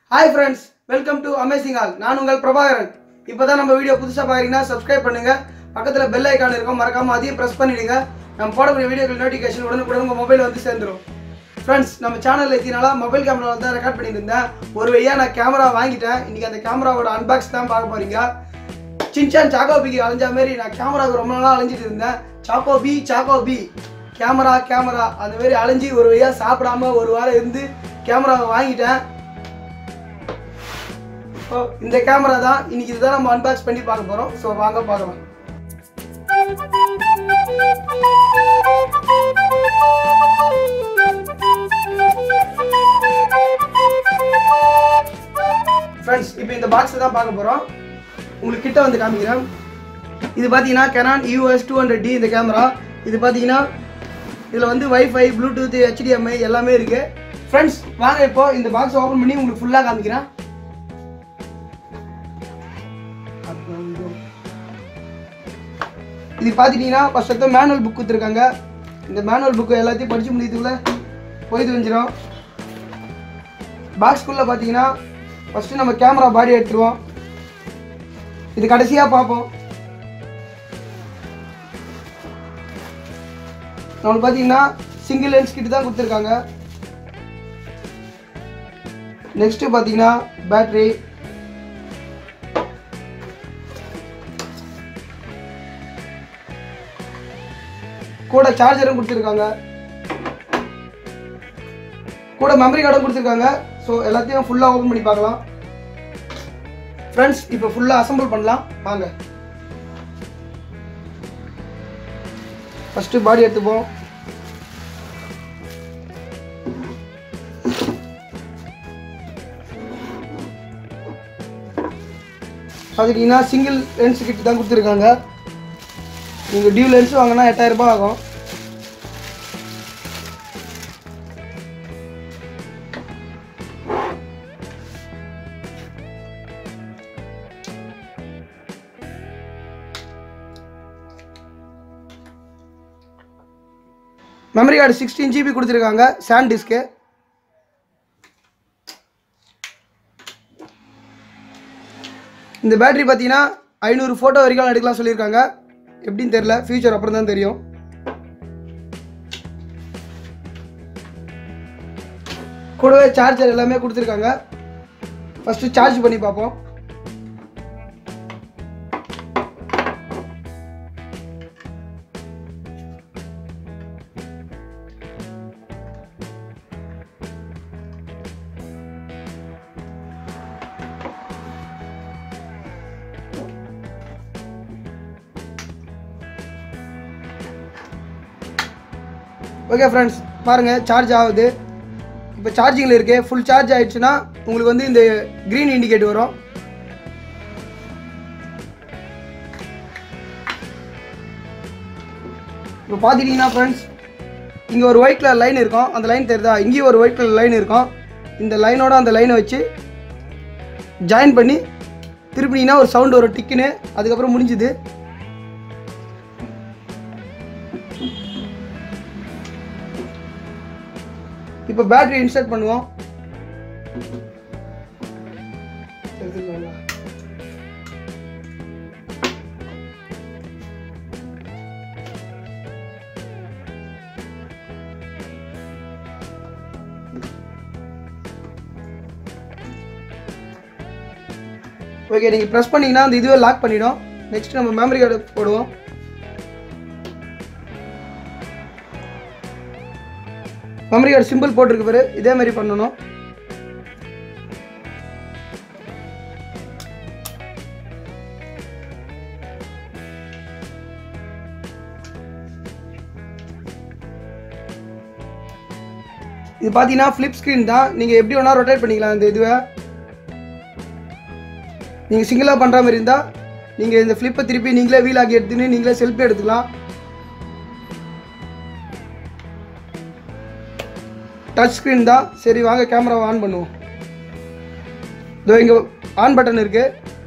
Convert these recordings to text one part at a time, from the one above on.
Hi friends welcome to Amazing All நான் உங்கள் பிரபாகரன் இப்போ தான் நம்ம வீடியோ புதுசாக பார்க்குறீங்கன்னா சப்ஸ்கிரைப் பண்ணுங்க பக்கத்தில் பெல் ஐக்கான் இருக்கும் மறக்காம அதையும் ப்ரெஸ் பண்ணிடுங்க நம்ம போடக்கூடிய வீடியோக்கள் நோட்டிஃபிகேஷன் உடனுக்குடன் உங்கள் மொபைல் வந்து சேர்ந்துடும் ஃப்ரெண்ட்ஸ் நம்ம சேனலில் எத்தினால மொபைல் கேமரா தான் ரெக்கார்ட் பண்ணிட்டு இருந்தேன் ஒரு வழியாக நான் கேமரா வாங்கிட்டேன் இன்றைக்கி அந்த கேமராவோட அன்பாக்ஸ் தான் பார்க்க போறீங்க சின்சான் சாக்கோபிக்கு அலைஞ்ச மாதிரி நான் கேமராவுக்கு ரொம்ப நாளாக அலைஞ்சிட்டு இருந்தேன் சாக்கோ பி சாக்கோ பி கேமரா கேமரா அந்த மாதிரி அலைஞ்சி ஒரு வழியாக சாப்பிடாம ஒரு வாரம் இருந்து கேமராவை வாங்கிட்டேன் ஸோ இந்த கேமரா தான் இன்னைக்கு இதுதான் நம்ம அன்பாக்ஸ் பண்ணி பார்க்க போகிறோம் ஸோ வாங்க பார்க்கலாம் ஃப்ரெண்ட்ஸ் இப்போ இந்த பாக்ஸை தான் பார்க்க போகிறோம் உங்களுக்கு கிட்ட வந்து காமிக்கிறேன் இது பார்த்தீங்கன்னா Canon US two hundred D இந்த கேமரா இது பார்த்தீங்கன்னா இதில் வந்து வைஃபை ப்ளூடூத் ஹெச்டிஎம்ஐ எல்லாமே இருக்குது ஃப்ரெண்ட்ஸ் வாங்க இப்போ இந்த பாக்ஸ் ஓப்பன் பண்ணி உங்களுக்கு ஃபுல்லாக காமிக்கிறேன் இது பார்த்துட்டீங்கன்னா ஃபர்ஸ்ட் எடுத்து மேனுவல் புக் கொடுத்துருக்காங்க இந்த மேனுவல் புக்கு எல்லாத்தையும் படித்து முடியதுக்குள்ள போய் தெரிஞ்சிடும் பாக்ஸ்குள்ளே பார்த்தீங்கன்னா ஃபஸ்ட்டு நம்ம கேமரா பாடி எடுத்துருவோம் இது கடைசியாக பார்ப்போம் நம்மளுக்கு பார்த்தீங்கன்னா சிங்கிள் லென்ஸ் கிட்ட தான் கொடுத்துருக்காங்க நெக்ஸ்ட்டு பார்த்தீங்கன்னா பேட்ரி கூட சார்ஜரும் கொடுத்துருக்காங்க கூட மெமரி கார்டும் கொடுத்துருக்காங்க ஸோ எல்லாத்தையும் ஃபுல்லாக ஓப்பன் பண்ணி பார்க்கலாம் ஃப்ரெண்ட்ஸ் இப்போ ஃபுல்லாக அசம்பிள் பண்ணலாம் வாங்க ஃபஸ்ட்டு பாடி எடுத்துப்போம் பார்த்துட்டிங்கன்னா சிங்கிள் லென்ஸ் கிட்ட தான் கொடுத்துருக்காங்க நீங்கள் டியூ லென்ஸ் வாங்கினா எட்டாயிரம் ரூபாய் ஆகும் மெமரி கார்டு சிக்ஸ்டீன் ஜிபி கொடுத்துருக்காங்க சாண்ட் டிஸ்க்கு இந்த பேட்டரி பார்த்தீங்கன்னா ஐநூறு ஃபோட்டோ வரைக்கும் எடுக்கலாம் சொல்லியிருக்காங்க எப்படின்னு தெரில ஃபியூச்சர் அப்புறம் தான் தெரியும் கூடவே சார்ஜர் எல்லாமே கொடுத்துருக்காங்க ஃபஸ்ட்டு சார்ஜ் பண்ணி பார்ப்போம் ஓகே ஃப்ரெண்ட்ஸ் பாருங்கள் சார்ஜ் ஆகுது இப்போ சார்ஜிங்கில் இருக்கு ஃபுல் சார்ஜ் ஆயிடுச்சுன்னா உங்களுக்கு வந்து இந்த க்ரீன் இண்டிகேட் வரும் இப்போ பார்த்துட்டிங்கன்னா ஃப்ரெண்ட்ஸ் இங்கே ஒரு ஒயிட் கலர் லைன் இருக்கும் அந்த லைன் தெரியுதா இங்கேயும் ஒரு ஒயிட் கலர் லைன் இருக்கும் இந்த லைனோட அந்த லைனை வச்சு ஜாயின் பண்ணி திருப்பினீங்கன்னா ஒரு சவுண்ட் வரும் டிக்குன்னு அதுக்கப்புறம் முடிஞ்சுது இப்போ பேட்டரி இன்ஸ்டால் பண்ணுவோம் எடுத்துக்கோங்களா. ஓகே நீங்கள் ப்ரெஸ் பண்ணீங்கன்னா அந்த இதுவே லாக் பண்ணிடும் நெக்ஸ்ட் நம்ம மெமரி கார்டு போடுவோம் மெமரி கார்டு சிம்பிள் போட்டிருக்கு பாரு இதே மாதிரி பண்ணணும் இது பார்த்தீங்கன்னா ஃப்ளிப் ஸ்க்ரீன் தான் நீங்கள் எப்படி வேணால் ரொட்டேட் பண்ணிக்கலாம் இந்த இதுவை நீங்கள் சிங்கிளாக பண்ணுற மாதிரி இருந்தால் நீங்கள் இந்த ஃப்ளிப்பை திருப்பி நீங்களே வீல் ஆகி எடுத்துன்னு நீங்களே செல்ஃபி எடுத்துக்கலாம் டச் ஸ்க்ரீன் தான் சரி வாங்க கேமராவை ஆன் பண்ணுவோம் இதோ இங்கே ஆன் பட்டன் இருக்கு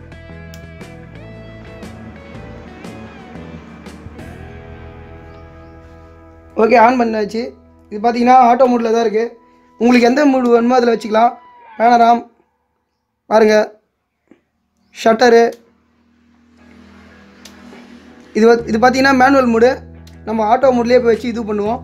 ஓகே ஆன் பண்ணாச்சு இது பார்த்தீங்கன்னா ஆட்டோ மோடில் தான் இருக்குது உங்களுக்கு எந்த மூடு வேணுமோ அதில் வச்சுக்கலாம் பேனராம் பாருங்கள் ஷட்டரு இது வந்து- இது பார்த்தீங்கன்னா மேனுவல் மூடு நம்ம ஆட்டோ மூட்லேயே போய் வச்சு இது பண்ணுவோம்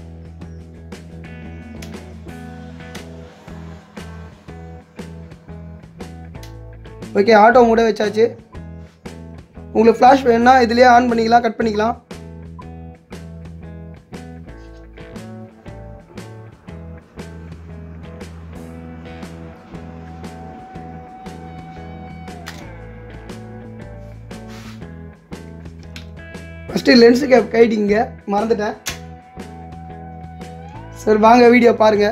ஓகே ஆட்டோ மூட வச்சாச்சு உங்களுக்கு ஃப்ளாஷ் வேணும்னா இதுலேயே ஆன் பண்ணிக்கலாம் கட் பண்ணிக்கலாம் ஃபஸ்ட்டு லென்ஸு கேப் கைட்டிங்க மறந்துட்டேன் சரி வாங்க வீடியோ பாருங்கள்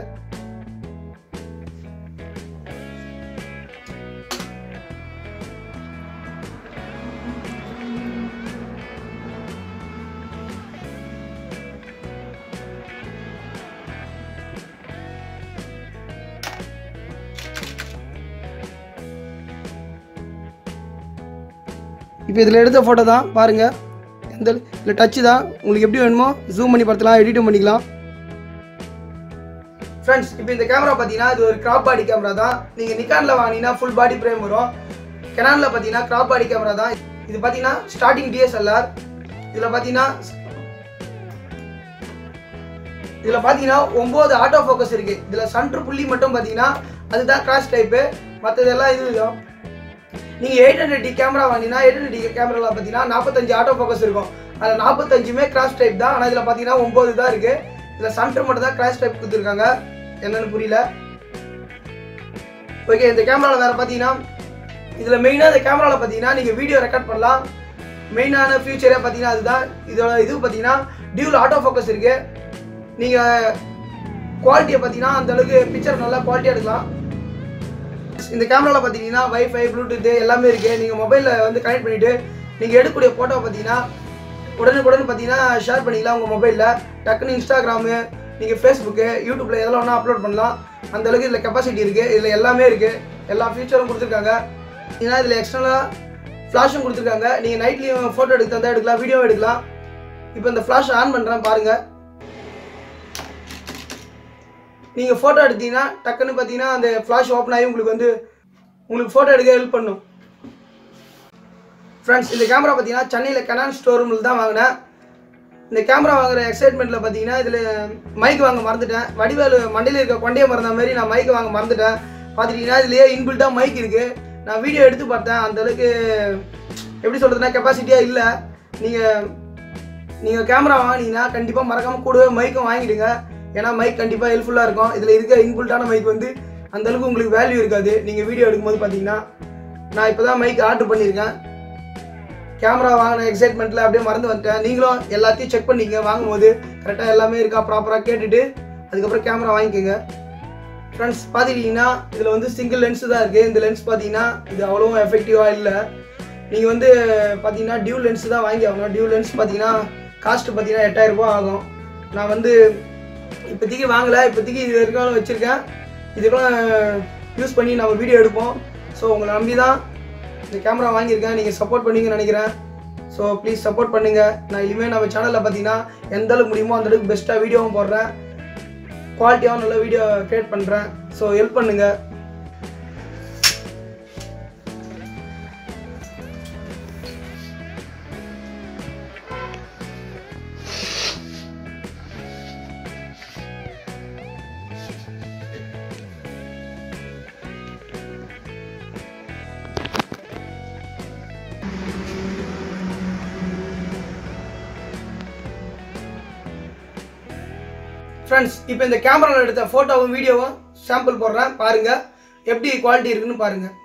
இப்போ இதில் எடுத்த ஃபோட்டோ தான் பாருங்கள் எந்த இல்லை டச்சு தான் உங்களுக்கு எப்படி வேணுமோ ஜூம் பண்ணி பார்த்துலாம் எடிட்டும் பண்ணிக்கலாம் ஃப்ரெண்ட்ஸ் இப்போ இந்த கேமரா பார்த்தீங்கன்னா இது ஒரு கிராப் பாடி கேமரா தான் நீங்கள் நிக்கானில் வாங்கினீங்கன்னா ஃபுல் பாடி ஃப்ரேம் வரும் கெனானில் பார்த்தீங்கன்னா கிராப் பாடி கேமரா தான் இது பார்த்தீங்கன்னா ஸ்டார்டிங் டிஎஸ்எல்ஆர் இதில் பார்த்தீங்கன்னா இதில் பார்த்தீங்கன்னா ஒம்பது ஆட்டோ ஃபோக்கஸ் இருக்குது இதில் சன்ட்ரு புள்ளி மட்டும் பார்த்தீங்கன்னா அதுதான் கிராஷ் டைப்பு மற்றதெல்லாம் இது தான் நீங்கள் எயிட் ஹண்ட்ரட் டி கேமரா வாங்கினா எயிட் ஹண்ட்ரட் டி கேமராவில் பார்த்தீங்கன்னா நாற்பத்தஞ்சு ஆட்டோ ஃபோக்கஸ் இருக்கும் அதில் நாற்பத்தஞ்சுமே கிராஷ் டைப் தான் ஆனால் இதில் பார்த்தீங்கன்னா ஒம்பது தான் இருக்குது இதில் சன்டர் மட்டும் தான் கிராஷ் டைப் கொடுத்துருக்காங்க என்னன்னு புரியல ஓகே இந்த கேமராவில் வேறு பார்த்தீங்கன்னா இதில் மெயினாக இந்த கேமராவில் பார்த்தீங்கன்னா நீங்கள் வீடியோ ரெக்கார்ட் பண்ணலாம் மெயினான ஃபியூச்சரே பார்த்தீங்கன்னா அதுதான் இதோட இது பார்த்தீங்கன்னா டியூல் ஆட்டோ ஃபோக்கஸ் இருக்குது நீங்கள் குவாலிட்டியை பார்த்தீங்கன்னா அந்த அளவுக்கு பிக்சர் நல்லா குவாலிட்டியாக எடுக்கலாம் இந்த கேமராவில் பார்த்தீங்கன்னா வைஃபை ப்ளூடூத் எல்லாமே இருக்குது நீங்கள் மொபைலில் வந்து கனெக்ட் பண்ணிவிட்டு நீங்கள் எடுக்கக்கூடிய ஃபோட்டோ பார்த்தீங்கன்னா உடனுக்குடன் பார்த்தீங்கன்னா ஷேர் பண்ணிக்கலாம் உங்கள் மொபைலில் டக்குன்னு இன்ஸ்டாகிராமு நீங்கள் ஃபேஸ்புக்கு யூடியூப்பில் எதெல்லாம் வேணால் அப்லோட் பண்ணலாம் அந்த அளவுக்கு இதில் கெப்பாசிட்டி இருக்குது இதில் எல்லாமே இருக்குது எல்லா ஃபீச்சரும் கொடுத்துருக்காங்க ஏன்னா இதில் எக்ஸ்டர்னலாக ஃப்ளாஷும் கொடுத்துருக்காங்க நீங்கள் நைட்லேயும் ஃபோட்டோ எடுக்க தந்தால் எடுக்கலாம் வீடியோ எடுக்கலாம் இப்போ இந்த ஃப்ளாஷ் ஆன் பண்ணுறேன் பாருங்கள் நீங்கள் ஃபோட்டோ எடுத்தீங்கன்னா டக்குன்னு பார்த்தீங்கன்னா அந்த ஃப்ளாஷ் ஓப்பன் ஆகி உங்களுக்கு வந்து உங்களுக்கு ஃபோட்டோ எடுக்க ஹெல்ப் பண்ணும் ஃப்ரெண்ட்ஸ் இந்த கேமரா பார்த்தீங்கன்னா சென்னையில் கனான் ஸ்டோர் ரூமில் தான் வாங்கினேன் இந்த கேமரா வாங்குற எக்ஸைட்மெண்ட்டில் பார்த்தீங்கன்னா இதில் மைக் வாங்க மறந்துட்டேன் வடிவேலு மண்டையில் இருக்க கொண்டையை மறந்த மாதிரி நான் மைக் வாங்க மறந்துட்டேன் பார்த்துட்டிங்கன்னா இதுலேயே இன்பில்ட்டாக மைக் இருக்குது நான் வீடியோ எடுத்து பார்த்தேன் அந்த அளவுக்கு எப்படி சொல்கிறதுனா கெப்பாசிட்டியாக இல்லை நீங்கள் நீங்கள் கேமரா வாங்கினீங்கன்னா கண்டிப்பாக மறக்காமல் கூடவே மைக்கும் வாங்கிடுங்க ஏன்னா மைக் கண்டிப்பாக ஹெல்ப்ஃபுல்லாக இருக்கும் இதில் இருக்க இன்புல்ட்டான மைக் வந்து அந்த அளவுக்கு உங்களுக்கு வேல்யூ இருக்காது நீங்கள் வீடியோ எடுக்கும்போது பார்த்தீங்கன்னா நான் இப்போ தான் மைக் ஆர்டர் பண்ணியிருக்கேன் கேமரா வாங்கின எக்ஸைட்மெண்ட்டில் அப்படியே மறந்து வந்துட்டேன் நீங்களும் எல்லாத்தையும் செக் பண்ணிக்க வாங்கும்போது கரெக்டாக எல்லாமே இருக்கா ப்ராப்பராக கேட்டுட்டு அதுக்கப்புறம் கேமரா வாங்கிக்கோங்க ஃப்ரெண்ட்ஸ் பார்த்துக்கிட்டிங்கன்னா இதில் வந்து சிங்கிள் லென்ஸ் தான் இருக்குது இந்த லென்ஸ் பார்த்தீங்கன்னா இது அவ்வளோவும் எஃபெக்டிவாக இல்லை நீங்கள் வந்து பார்த்தீங்கன்னா டியூ லென்ஸ் தான் வாங்கி ஆகணும் டியூ லென்ஸ் பார்த்தீங்கன்னா காஸ்ட் பார்த்தீங்கன்னா எட்டாயிரம் ரூபாய் ஆகும் நான் வந்து இப்போதைக்கு வாங்கலை இப்போதைக்கு இது வரைக்கும் வச்சுருக்கேன் இதுக்கெல்லாம் யூஸ் பண்ணி நம்ம வீடியோ எடுப்போம் ஸோ உங்களை நம்பி தான் இந்த கேமரா வாங்கியிருக்கேன் நீங்கள் சப்போர்ட் பண்ணுவீங்கன்னு நினைக்கிறேன் ஸோ ப்ளீஸ் சப்போர்ட் பண்ணுங்கள் நான் இனிமேல் நம்ம சேனலில் பார்த்தீங்கன்னா எந்த அளவுக்கு முடியுமோ அந்த அளவுக்கு பெஸ்ட்டாக வீடியோவும் போடுறேன் குவாலிட்டியாகவும் நல்ல வீடியோ க்ரியேட் பண்ணுறேன் ஸோ ஹெல்ப் பண்ணுங்கள் ஃப்ரெண்ட்ஸ் இப்போ இந்த கேமராவில் எடுத்த ஃபோட்டோவும் வீடியோவும் சாம்பிள் போடுறேன் பாருங்கள் எப்படி குவாலிட்டி இருக்குன்னு பாருங்கள்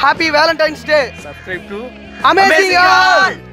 happy Valentine's day Subscribe to amazing Amazing all All.